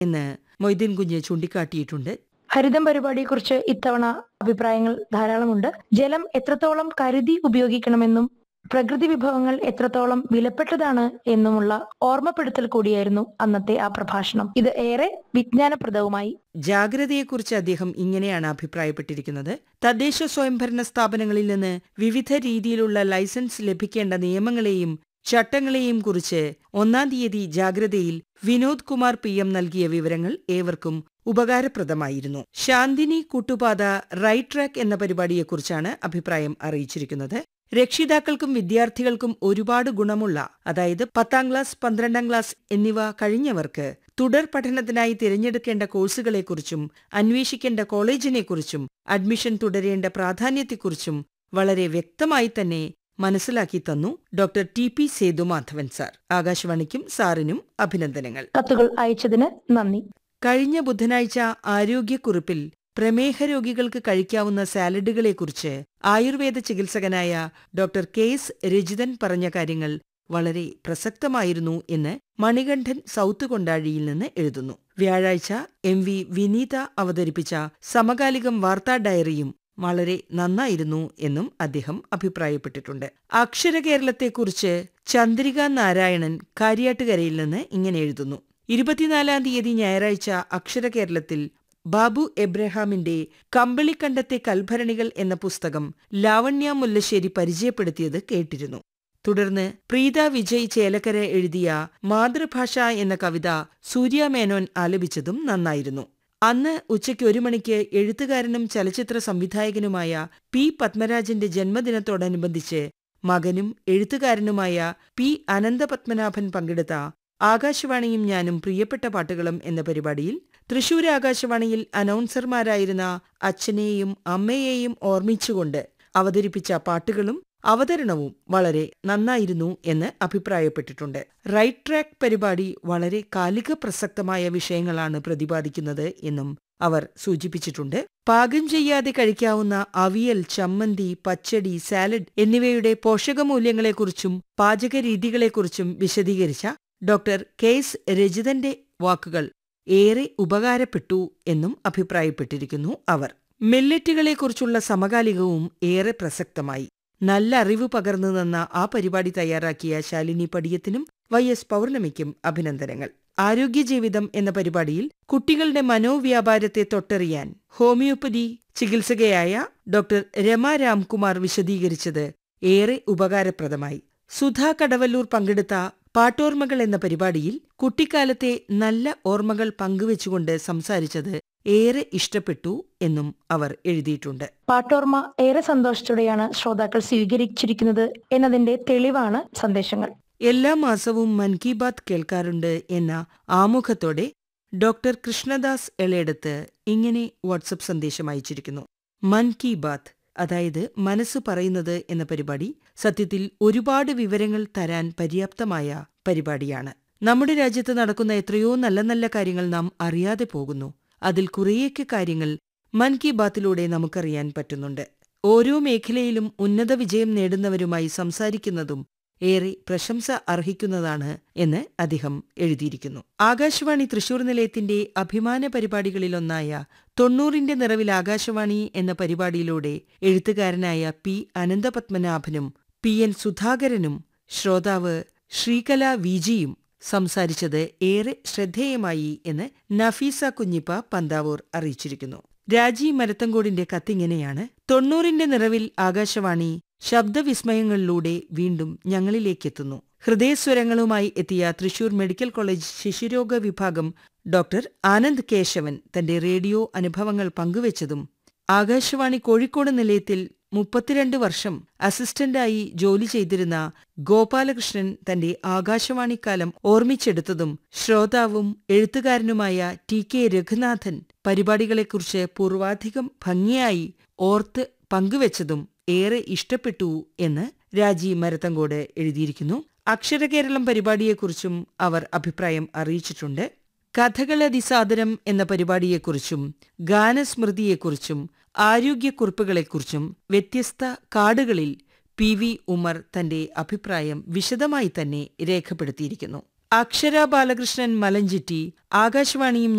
എന്ന് മൊയ്തീൻ കുഞ്ഞ് ചൂണ്ടിക്കാട്ടിയിട്ടുണ്ട് ഹരിതം പരിപാടിയെക്കുറിച്ച് ഇത്തവണ അഭിപ്രായങ്ങൾ ധാരാളമുണ്ട് ജലം എത്രത്തോളം കരുതി ഉപയോഗിക്കണമെന്നും പ്രകൃതി വിഭവങ്ങൾ എത്രത്തോളം വിലപ്പെട്ടതാണ് എന്നുമുള്ള ഓർമ്മപ്പെടുത്തൽ കൂടിയായിരുന്നു അന്നത്തെ ആ പ്രഭാഷണം ഇത് ഏറെ വിജ്ഞാനപ്രദവുമായി ജാഗ്രതയെക്കുറിച്ച് അദ്ദേഹം ഇങ്ങനെയാണ് അഭിപ്രായപ്പെട്ടിരിക്കുന്നത് തദ്ദേശ സ്വയംഭരണ സ്ഥാപനങ്ങളിൽ നിന്ന് വിവിധ രീതിയിലുള്ള ലൈസൻസ് ലഭിക്കേണ്ട നിയമങ്ങളെയും ചട്ടങ്ങളെയും കുറിച്ച് ഒന്നാം തീയതി ജാഗ്രതയിൽ വിനോദ് കുമാർ പി എം നൽകിയ വിവരങ്ങൾ ഏവർക്കും ഉപകാരപ്രദമായിരുന്നു ശാന്തിനി കൂട്ടുപാത റൈറ്റ് ട്രാക്ക് എന്ന പരിപാടിയെക്കുറിച്ചാണ് അഭിപ്രായം അറിയിച്ചിരിക്കുന്നത് രക്ഷിതാക്കൾക്കും വിദ്യാർത്ഥികൾക്കും ഒരുപാട് ഗുണമുള്ള അതായത് പത്താം ക്ലാസ് പന്ത്രണ്ടാം ക്ലാസ് എന്നിവ കഴിഞ്ഞവർക്ക് തുടർ പഠനത്തിനായി തിരഞ്ഞെടുക്കേണ്ട കോഴ്സുകളെക്കുറിച്ചും അന്വേഷിക്കേണ്ട കോളേജിനെക്കുറിച്ചും അഡ്മിഷൻ തുടരേണ്ട പ്രാധാന്യത്തെക്കുറിച്ചും വളരെ വ്യക്തമായി തന്നെ മനസ്സിലാക്കി തന്നു doctor T P Sethumadhavan sir ആകാശവാണിക്കും സാറിനും അഭിനന്ദനങ്ങൾ കത്തുകൾ അയച്ചതിന് നന്ദി കഴിഞ്ഞ ബുധനാഴ്ച ആരോഗ്യക്കുറിപ്പിൽ പ്രമേഹ രോഗികൾക്ക് കഴിക്കാവുന്ന സാലഡുകളെക്കുറിച്ച് ആയുർവേദ ചികിത്സകനായ ഡോക്ടർ കെ എസ് രജിതൻ പറഞ്ഞ കാര്യങ്ങൾ വളരെ പ്രസക്തമായിരുന്നു എന്ന് മണികണ്ഠൻ സൗത്ത് കൊണ്ടാഴിയിൽ നിന്ന് എഴുതുന്നു വ്യാഴാഴ്ച എം വി വിനീത അവതരിപ്പിച്ച സമകാലികം വാർത്താ ഡയറിയും വളരെ നന്നായിരുന്നു എന്നും അദ്ദേഹം അഭിപ്രായപ്പെട്ടിട്ടുണ്ട് അക്ഷരകേരളത്തെക്കുറിച്ച് ചന്ദ്രിക നാരായണൻ കാര്യാട്ടുകരയിൽ നിന്ന് ഇങ്ങനെ എഴുതുന്നു ഇരുപത്തിനാലാം തീയതി ഞായറാഴ്ച അക്ഷരകേരളത്തിൽ ബാബു എബ്രഹാമിന്റെ കമ്പിളിക്കണ്ടത്തെ കൽഭരണികൾ എന്ന പുസ്തകം ലാവണ്യ മുല്ലശ്ശേരി പരിചയപ്പെടുത്തിയത് കേട്ടിരുന്നു തുടർന്ന് പ്രീത വിജയ് ചേലക്കര എഴുതിയ മാതൃഭാഷ എന്ന കവിത സൂര്യ മേനോൻ ആലപിച്ചതും നന്നായിരുന്നു അന്ന് ഉച്ചയ്ക്ക് ഒരു മണിക്ക് എഴുത്തുകാരനും ചലച്ചിത്ര സംവിധായകനുമായ പി പത്മരാജന്റെ ജന്മദിനത്തോടനുബന്ധിച്ച് മകനും എഴുത്തുകാരനുമായ പി അനന്തപത്മനാഭൻ പങ്കെടുത്ത ആകാശവാണിയും ഞാനും പ്രിയപ്പെട്ട പാട്ടുകളും എന്ന പരിപാടിയിൽ തൃശൂർ ആകാശവാണിയിൽ അനൗൺസർമാരായിരുന്ന അച്ഛനെയും അമ്മയെയും ഓർമ്മിച്ചുകൊണ്ട് അവതരിപ്പിച്ച പാട്ടുകളും അവതരണവും വളരെ നന്നായിരുന്നു എന്ന് അഭിപ്രായപ്പെട്ടിട്ടുണ്ട് റൈറ്റ് ട്രാക്ക് പരിപാടി വളരെ കാലിക പ്രസക്തമായ വിഷയങ്ങളാണ് പ്രതിപാദിക്കുന്നത് എന്നും അവർ സൂചിപ്പിച്ചിട്ടുണ്ട് പാകം ചെയ്യാതെ കഴിക്കാവുന്ന അവിയൽ ചമ്മന്തി പച്ചടി സാലഡ് എന്നിവയുടെ പോഷകമൂല്യങ്ങളെക്കുറിച്ചും പാചകരീതികളെക്കുറിച്ചും വിശദീകരിച്ച ഡോക്ടർ കെ എസ് രജിതന്റെ വാക്കുകൾ ഏറെ ഉപകാരപ്പെട്ടു എന്നും അഭിപ്രായപ്പെട്ടിരിക്കുന്നു അവർ മില്ലറ്റുകളെക്കുറിച്ചുള്ള സമകാലികവും ഏറെ പ്രസക്തമായി നല്ല അറിവ് പകർന്നു തന്ന ആ പരിപാടി തയ്യാറാക്കിയ ശാലിനി പടിയത്തിനും വൈ എസ് പൗർണമിക്കും അഭിനന്ദനങ്ങൾ ആരോഗ്യജീവിതം എന്ന പരിപാടിയിൽ കുട്ടികളുടെ മനോവ്യാപാരത്തെ തൊട്ടറിയാൻ ഹോമിയോപ്പതി ചികിത്സകയായ ഡോക്ടർ രമ രാംകുമാർ വിശദീകരിച്ചത് ഏറെ ഉപകാരപ്രദമായി സുധാ കടവല്ലൂർ പങ്കെടുത്ത പാട്ടോർമ്മകൾ എന്ന പരിപാടിയിൽ കുട്ടിക്കാലത്തെ നല്ല ഓർമ്മകൾ പങ്കുവച്ചുകൊണ്ട് സംസാരിച്ചത് ഏറെ ഇഷ്ടപ്പെട്ടു എന്നും അവർ എഴുതിയിട്ടുണ്ട് പാട്ടോർമ്മ ഏറെ സന്തോഷത്തോടെയാണ് ശ്രോതാക്കൾ സ്വീകരിച്ചിരിക്കുന്നത് എന്നതിന്റെ തെളിവാണ് സന്ദേശങ്ങൾ എല്ലാ മാസവും മൻ കി ബാത്ത് കേൾക്കാറുണ്ട് എന്ന ആമുഖത്തോടെ ഡോക്ടർ കൃഷ്ണദാസ് എളയെടുത്ത് ഇങ്ങനെ വാട്സപ്പ് സന്ദേശം അയച്ചിരിക്കുന്നു മൻ കി ബാത്ത് അതായത് മനസ്സ് പറയുന്നത് എന്ന പരിപാടി സത്യത്തിൽ ഒരുപാട് വിവരങ്ങൾ തരാൻ പര്യാപ്തമായ പരിപാടിയാണ് നമ്മുടെ രാജ്യത്ത് നടക്കുന്ന എത്രയോ നല്ല നല്ല കാര്യങ്ങൾ നാം അറിയാതെ പോകുന്നു അതിൽ കുറേയൊക്കെ കാര്യങ്ങൾ മൻ കി ബാത്തിലൂടെ നമുക്കറിയാൻ പറ്റുന്നുണ്ട് ഓരോ മേഖലയിലും ഉന്നത വിജയം നേടുന്നവരുമായി സംസാരിക്കുന്നതും ഏറെ പ്രശംസ അർഹിക്കുന്നതാണ് എന്ന് അദ്ദേഹം എഴുതിയിരിക്കുന്നു ആകാശവാണി തൃശൂർ നിലയത്തിന്റെ അഭിമാന പരിപാടികളിലൊന്നായ തൊണ്ണൂറിന്റെ നിറവിൽ ആകാശവാണി എന്ന പരിപാടിയിലൂടെ എഴുത്തുകാരനായ പി അനന്തപത്മനാഭനും പി എൻ സുധാകരനും ശ്രോതാവ് ശ്രീകല വിജിയും സംസാരിച്ചത് ഏറെ ശ്രദ്ധേയമായി എന്ന് നഫീസ കുഞ്ഞിപ്പ പന്താവൂർ അറിയിച്ചിരിക്കുന്നു രാജി മരത്തങ്കോടിന്റെ കത്തിങ്ങനെയാണ് തൊണ്ണൂറിന്റെ നിറവിൽ ആകാശവാണി ശബ്ദവിസ്മയങ്ങളിലൂടെ വീണ്ടും ഞങ്ങളിലേക്കെത്തുന്നു ഹൃദയസ്വരങ്ങളുമായി എത്തിയ തൃശൂർ മെഡിക്കൽ കോളേജ് ശിശുരോഗ വിഭാഗം ഡോക്ടർ ആനന്ദ് കേശവൻ തന്റെ റേഡിയോ അനുഭവങ്ങൾ പങ്കുവച്ചതും ആകാശവാണി കോഴിക്കോട് നിലയത്തിൽ മുപ്പത്തിരണ്ട് വർഷം അസിസ്റ്റന്റായി ജോലി ചെയ്തിരുന്ന ഗോപാലകൃഷ്ണൻ തന്റെ ആകാശവാണിക്കാലം ഓർമ്മിച്ചെടുത്തതും ശ്രോതാവും എഴുത്തുകാരനുമായ ടി കെ രഘുനാഥൻ പരിപാടികളെക്കുറിച്ച് പൂർവാധികം ഭംഗിയായി ഓർത്ത് പങ്കുവച്ചതും ഏറെ ഇഷ്ടപ്പെട്ടു എന്ന് രാജി മരത്തങ്കോട് എഴുതിയിരിക്കുന്നു അക്ഷരകേരളം പരിപാടിയെക്കുറിച്ചും അവർ അഭിപ്രായം അറിയിച്ചിട്ടുണ്ട് കഥകളതിസാദരം എന്ന പരിപാടിയെക്കുറിച്ചും ഗാനസ്മൃതിയെക്കുറിച്ചും ആരോഗ്യക്കുറിപ്പുകളെക്കുറിച്ചും വ്യത്യസ്ത കാർഡുകളിൽ പി വി ഉമർ തന്റെ അഭിപ്രായം വിശദമായി തന്നെ രേഖപ്പെടുത്തിയിരിക്കുന്നു അക്ഷര ബാലകൃഷ്ണൻ മലഞ്ചിറ്റി ആകാശവാണിയും